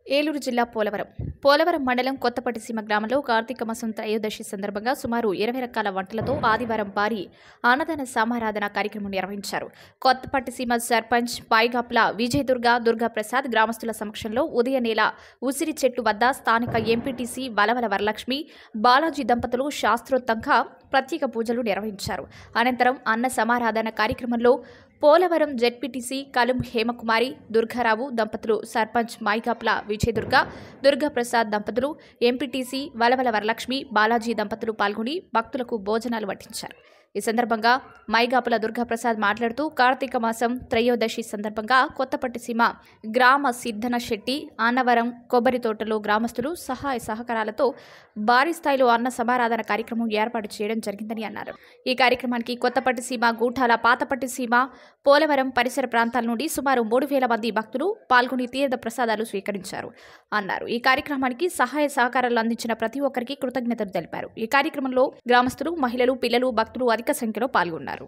ఏలూరు జిల్లా పోలవరం పోలవరం మండలం కొత్తపట్టిసీమ గ్రామంలో కార్తీక మాసం త్రయోదశి సందర్భంగా సుమారు ఇరవై రకాల వంటలతో ఆదివారం భారీ అన్నదాన సమారాధన కార్యక్రమం నిర్వహించారు కొత్తపట్టిసీమ సర్పంచ్ పాయిగాప్ల విజయదుర్గ దుర్గా ప్రసాద్ గ్రామస్తుల సమక్షంలో ఉదయనేల ఉసిరి చెట్టు వద్ద స్థానిక ఎంపీటీసీ వలవల వరలక్ష్మి బాలాజీ దంపతులు శాస్త్రోత్తంగా ప్రత్యేక పూజలు నిర్వహించారు అనంతరం అన్న సమారాధన కార్యక్రమంలో పోలవరం జెడ్పీటీసీ కలుం హేమకుమారి దుర్గారావు దంపతులు సర్పంచ్ మైగాప్ల విజయదుర్గ దుర్గాప్రసాద్ దంపతులు ఎంపీటీసీ వలవల వరలక్ష్మి బాలాజీ దంపతులు పాల్గొని భక్తులకు భోజనాలు వడ్డించారు ఈ సందర్భంగా మైగాపుల దుర్గాప్రసాద్ మాట్లాడుతూ కార్తీక మాసం త్రయోదశి సందర్భంగా కొత్తపట్టిసీమ గ్రామ సిద్ధన శెట్టి అన్నవరం కొబ్బరి తోటలో గ్రామస్తులు సహాయ సహకారాలతో భారీ స్థాయిలో అన్న సమారాధన కార్యక్రమం ఏర్పాటు చేయడం జరిగిందని అన్నారు ఈ కార్యక్రమానికి కొత్తపట్టిసీమ గూఠాల పాతపట్టిసీమ పోలవరం పరిసర ప్రాంతాల నుండి సుమారు మూడు వేల మంది భక్తులు పాల్గొని తీర్థ ప్రసాదాలు స్వీకరించారు అన్నారు ఈ కార్యక్రమానికి సహాయ సహకారాలు అందించిన ప్రతి ఒక్కరికి కృతజ్ఞతలు తెలిపారు ఈ కార్యక్రమంలో గ్రామస్తులు మహిళలు పిల్లలు భక్తులు అధిక సంఖ్యలో పాల్గొన్నారు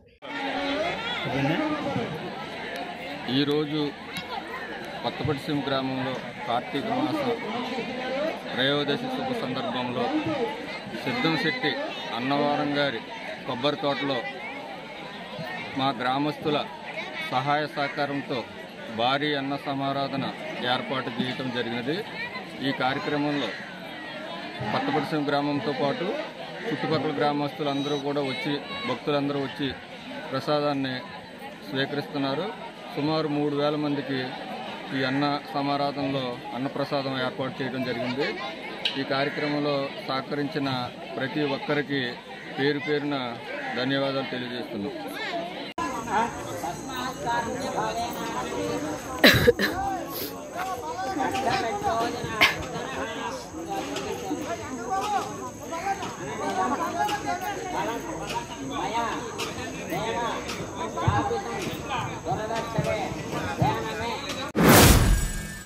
ఈరోజు కొత్తపట్టిసీమ గ్రామంలో కార్తీక మాసం త్రయోదశి శుభ సందర్భంలో సిద్ధంశెట్టి అన్నవరం గారి కొబ్బరి తోటలో మా గ్రామస్తుల సహాయ సహకారంతో భారీ అన్న సమారాధన ఏర్పాటు చేయటం జరిగినది ఈ కార్యక్రమంలో కొత్తపట్టిసీమ గ్రామంతో పాటు చుట్టుపక్కల గ్రామస్తులందరూ కూడా వచ్చి భక్తులందరూ వచ్చి ప్రసాదాన్ని స్వీకరిస్తున్నారు సుమారు మూడు వేల మందికి ఈ అన్న సమారాధనలో అన్నప్రసాదం ఏర్పాటు చేయడం జరిగింది ఈ కార్యక్రమంలో సహకరించిన ప్రతి ఒక్కరికి పేరు పేరున ధన్యవాదాలు తెలియజేస్తున్నాం మయా